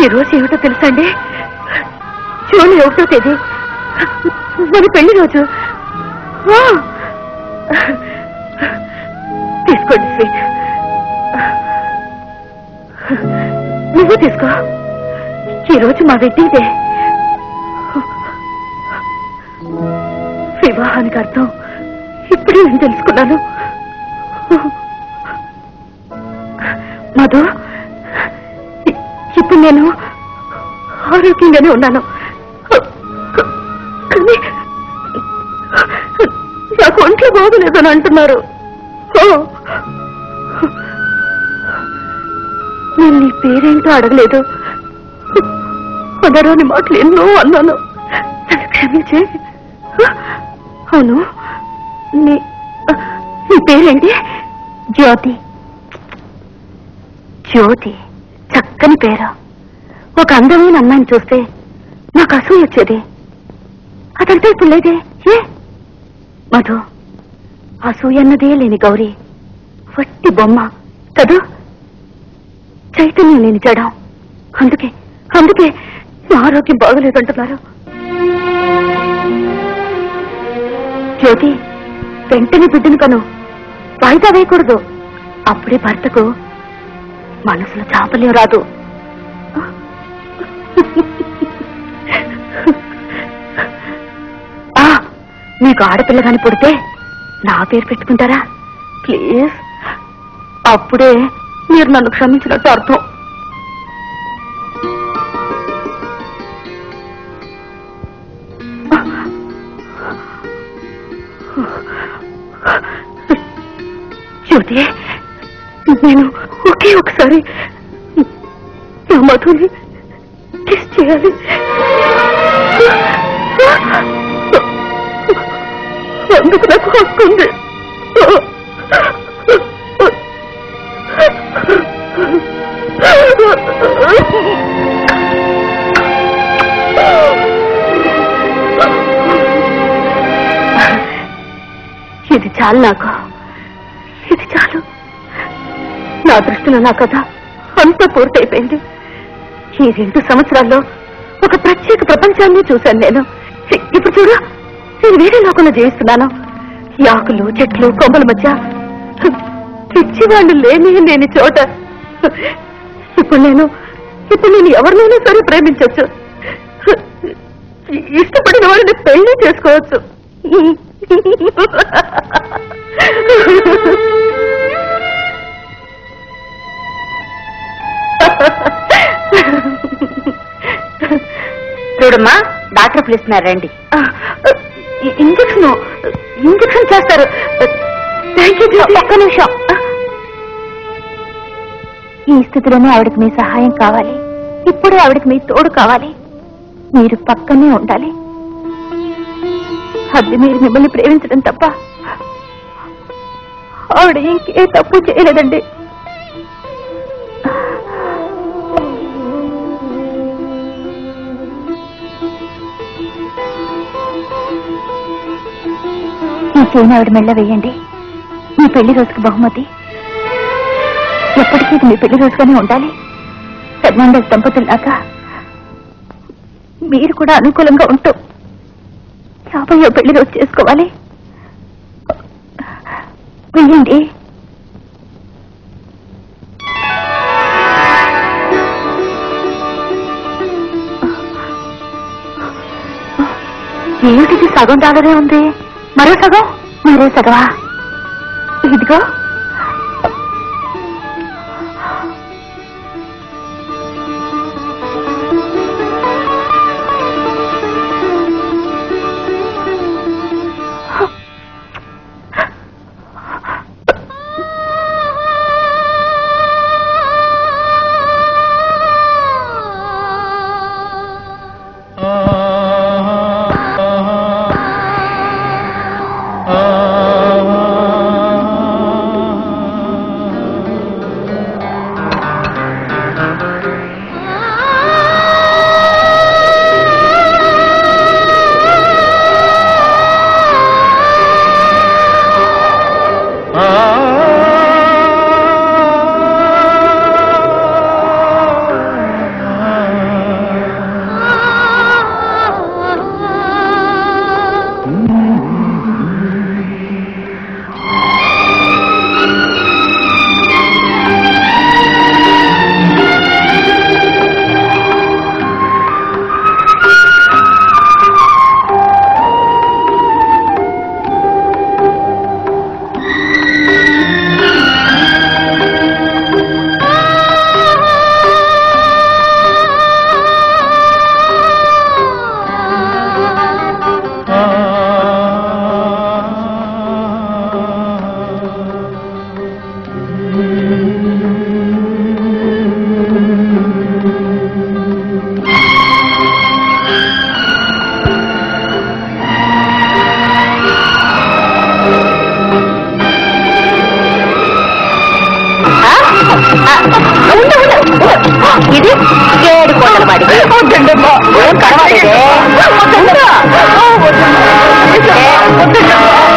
ఈ రోజు ఏమిటో తెలుసా అండి జూన్ ఒకటో తేదీ మన పెళ్లి రోజు ఆ! తీసుకోండి స్వీట్ నువ్వు తీసుకో ఈ రోజు మా వెడ్డింగ్ డే వివాహానికి అర్థం ఇప్పుడే నేను తెలుసుకున్నాను మధు ఇ- ఇప్పుడు నేను ఆరోగ్యంగానే ఉన్నాను కానీ నాకు ఒంట్లో బాగోలేదని అంటున్నారు ఓ! నేను నీ పేరేంటో అడగలేదు అదరాని మాటలు ఎన్నో అన్నాను నన్ను క్షమించే అవును నీ నీ పేరేంటి జ్యోతి జ్యోతి చక్కని పేరు ఒక అందమైన అమ్మాయిని చూస్తే నాకు అసూయ వచ్చేది అదంతా ఇప్పుడు లేదే ఏ మధు అసూయ అన్నదే లేని గౌరీ వట్టి బొమ్మ కదూ చైతన్యం లేని జడం అందుకే అందుకే నా ఆరోగ్యం బాగలేదంటున్నారు జ్యోతి వెంటనే బిడ్డను కను వాయిదా వేయకూడదు అప్పుడే భర్తకు మనసులో చాపలేం రాదు ఆ, మీకు ఆడపిల్ల కాని పుడితే నా పేరు పెట్టుకుంటారా ప్లీజ్ అప్పుడే మీరు నన్ను క్షమించినట్టు అర్థం జ్యోతి నేను ఒకే ఒకసారి నా మధుని కిస్ చేయాలి అందుకు నాకు హక్కు ఉంది ఇది చాలు నాకు ఇది చాలు నా దృష్టిలో నా కథ అంతా పూర్తయిపోయింది ఈ రెండు సంవత్సరాల్లో ఒక ప్రత్యేక ప్రపంచాన్ని చూశాను నేను ఇ- ఇప్పుడు చూడు నేను వేరే లోకంలో జీవిస్తున్నాను ఈ ఆకులు చెట్లు కొమ్మల మధ్య పిచ్చి వాళ్ళు లేని లేని చోట ఇప్పుడు నేను ఇప్పుడు నేను ఎవరినైనా సరే ప్రేమించవచ్చు ఇష్టపడిన వాళ్ళని పెళ్లి చేసుకోవచ్చు చూడమ్మా డాక్టర్ పిలుస్తున్నారు రండి ఇంజక్షన్ ఇంజక్షన్ చేస్తారు థ్యాంక్ యూ ఒక్క నిమిషం ఈ స్థితిలోనే ఆవిడకి మీ సహాయం కావాలి ఇప్పుడే ఆవిడకి మీ తోడు కావాలి మీరు పక్కనే ఉండాలి అది మీరు మిమ్మల్ని ప్రేమించడం తప్ప ఆవిడ ఇంకే తప్పు చేయలేదండి ఈ చైన్ ఆవిడ మెళ్ళ వేయండి మీ పెళ్లి రోజుకి బహుమతి ఎప్పటికీ ఇది మీ పెళ్లి రోజుగానే ఉండాలి ఫెర్నాండస్ దంపతుల్లాగా మీరు కూడా అనుకూలంగా ఉంటూ యాభయో పెళ్లి రోజు చేసుకోవాలి వెయ్యండి ఏమిటిది సగం డాలరే ఉంది మరో సగం మరో సగమా ఇదిగో ఆ ఉండు, ఉండు, ఉండు. ఇది ఏడు కోట్ల వాడికి ఏం పర్వాలేదే ఉండు. ఏ, వద్దు.